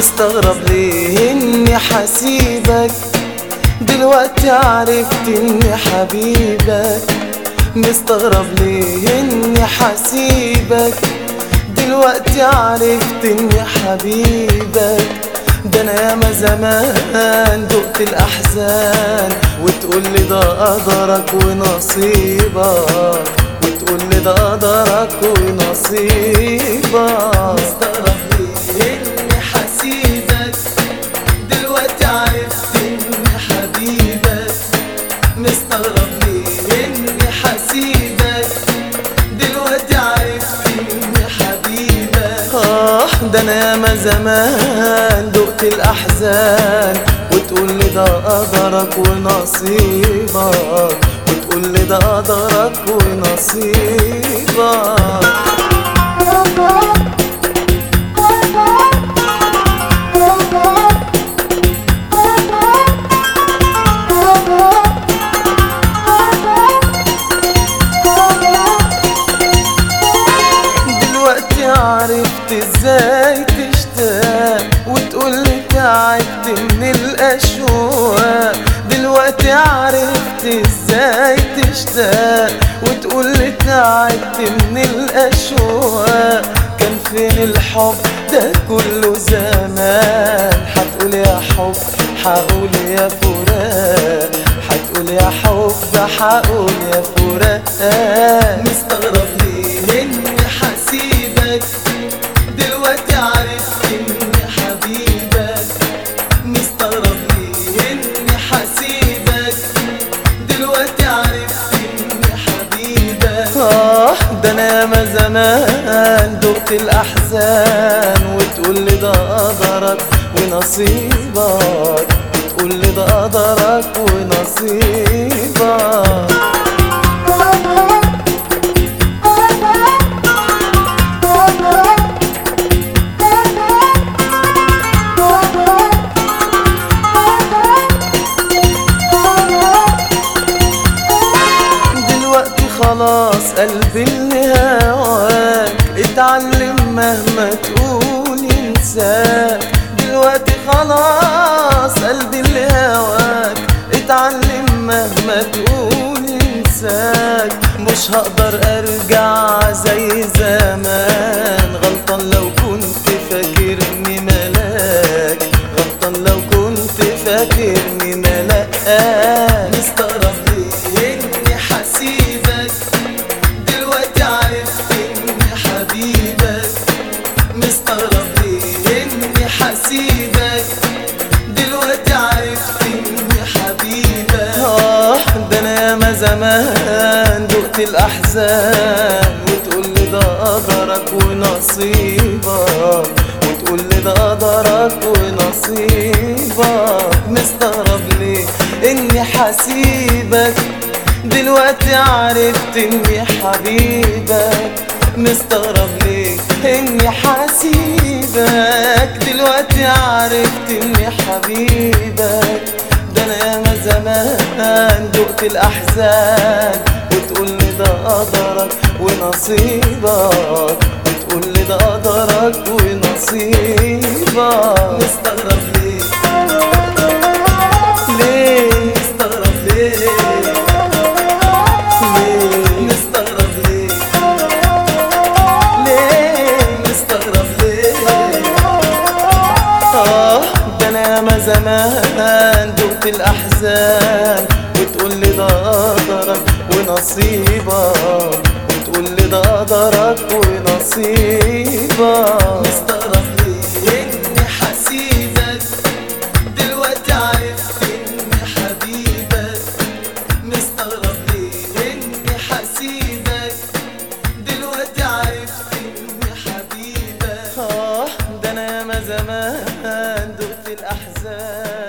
مستغرب ليه اني حسيبك دلوقتي عرفت اني حبيبك مستغرب ليه اني حسيبك دلوقتي عرفت اني حبيبك ده انا ياما زمان دقت الاحزان وتقول لي ده قدرك ونصيبك وتقول لي ده قدرك ونصيبك مستغرب ليه اني حسيبك دلوقتي عرفت اني حبيبك مستغرب ليه اني حسيبك دلوقتي عرفت اني حبيبك اه ده انا ياما زمان دقت الاحزان وتقول لي ده قدرك ونصيبك وتقول لي ده قدرك ونصيبك دلوقتي عرفت ازاي تشتاق وتقولي تعبت من الاشواق دلوقتي عرفت ازاي تشتاق وتقولي تعبت من الاشواق كان فين الحب ده كله زمان هتقول يا حب هقول يا فراق هتقول يا حب هقول يا فراق مستغرب ليه اني حسيبك دلوقتي عرفت اني حبيبك مستغرب ليه اني حسيبك دلوقتي عرفت اني حبيبك اه ده انا ياما زمان دقت الاحزان وتقول لي ده قدرك ونصيبك وتقول لي ده قدرك ونصيبك دلوقتي خلاص قلبي اللي هواك اتعلم مهما تقول ينساك دلوقتي خلاص قلبي اللي هواك اتعلم مهما تقول ينساك مش هقدر ارجع زي زمان غلطان لو كنت فاكرني ملاك غلطان لو كنت فاكرني ملاك مستغرب ليه اني حسيبك دلوقتي عرفت اني حبيبك مستغرب ليه اني حسيبك دلوقتي عرفت اني حبيبك اه ده انا ياما زمان دقت الاحزان وتقول لي ده قدرك ونصيبك وتقول لي ده قدرك ونصيبك مستغرب ليه اني حسيبك دلوقتي عرفت اني حبيبك مستغرب ليه اني حسيبك دلوقتي عرفت اني حبيبك ده انا ياما زمان دقت الاحزان وتقول لي ده قدرك ونصيبك وتقول لي ده قدرك ونصيبك مستغرب ليه ليه مستغرب ليه ليه مستغرب ليه ليه مستغرب ليه اه ده انا ياما زمان دقت الاحزان وتقول لي ده قدرك ونصيبك وتقول لي ده قدرك ونصيبك مستغرب ليه اني حسيبك دلوقتي عرفت اني حبيبك مستغرب ليه اني حسيبك دلوقتي عرفت اني حبيبك اه ده انا ياما زمان دقت الاحزان